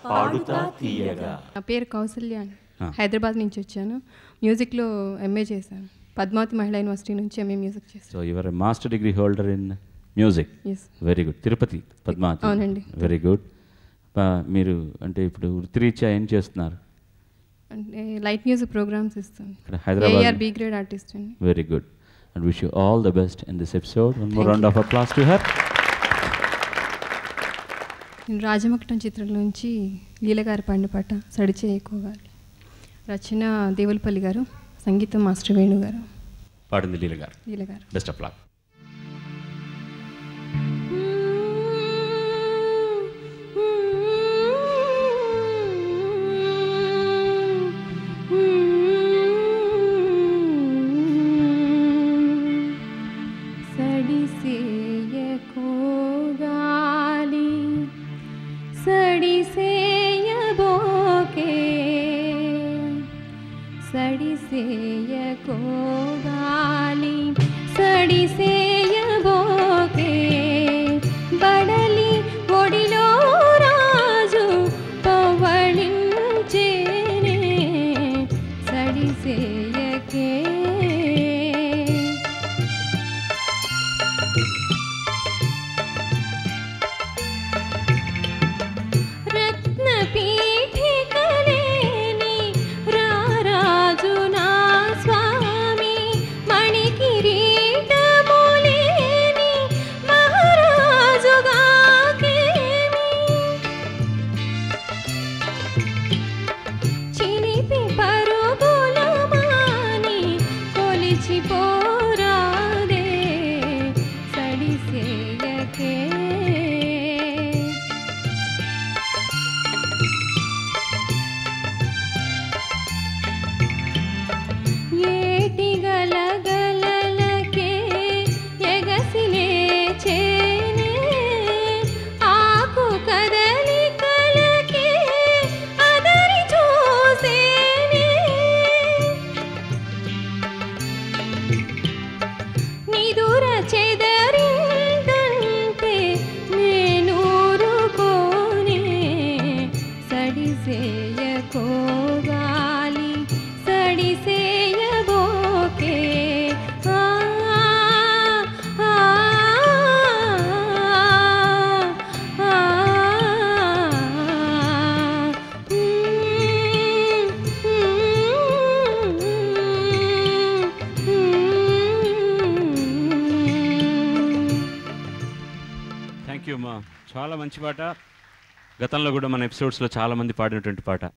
పాడుతా తీయగా నా పేరు కౌసల్య అండి. ఆ. హైదరాబాద్ నుంచి వచ్చాను మ్యూజిక్లో ఎంఏ చేశాను పద్మావతి మహిళా యూనివర్సిటీ నుంచి ఎంఏ మ్యూజిక్ చేశాను so your master degree holder in music yes very good Tirupati Padmavathi అవునండి. వెరీ గుడ్ మీరు అంటే ఇప్పుడు వృత్తిరీత్యా ఏం చేస్తున్నారు అంటే లైట్ మ్యూజిక్ ప్రోగ్రామ్స్ ఇస్తాను ఇక్కడ Hyderabad AR B grade artist అండి very good and wish you all the best in this episode one more round of applause to her నేను రాజమకటం చిత్రం నుంచి లీలగారి పండు పాట సడిచే ఎక్కువగా రచన దేవులపల్లి గారు సంగీతం మాస్టర్ వేణు గారు పాడింది లీల గారు లీలగారు బెస్ట్ ఆఫ్ లాక్ సడిసేయకోగాలి సడిసేయబోకే సడిసేయకోగాలి సడిసేయబోకే బడలి ఒడిలో రాజు పవళించేనే సడిసేయకే రత్నపీఠికలేని రారాజు నా స్వామి మణికిరీటములేని మహారాజుగాకేమి చిలిపి పరుగుల మాని కొలిచిపోరాదే సడిసేయకే ఏటి గలగలలకే ఎగసిలే చేనే ఆకు కదలికలకే అదరి చూసేనే నిదుర చెదరిందంటే నేనూరుకోనే సడిసేయకోగాలి సడిసేయబోకే ఆ, ఆ, ఆ, థ్యాంక్ యూ అమ్మా చాలా మంచి పాట గతంలో కూడా మన ఎపిసోడ్స్లో చాలా మంది పాడినటువంటి పాట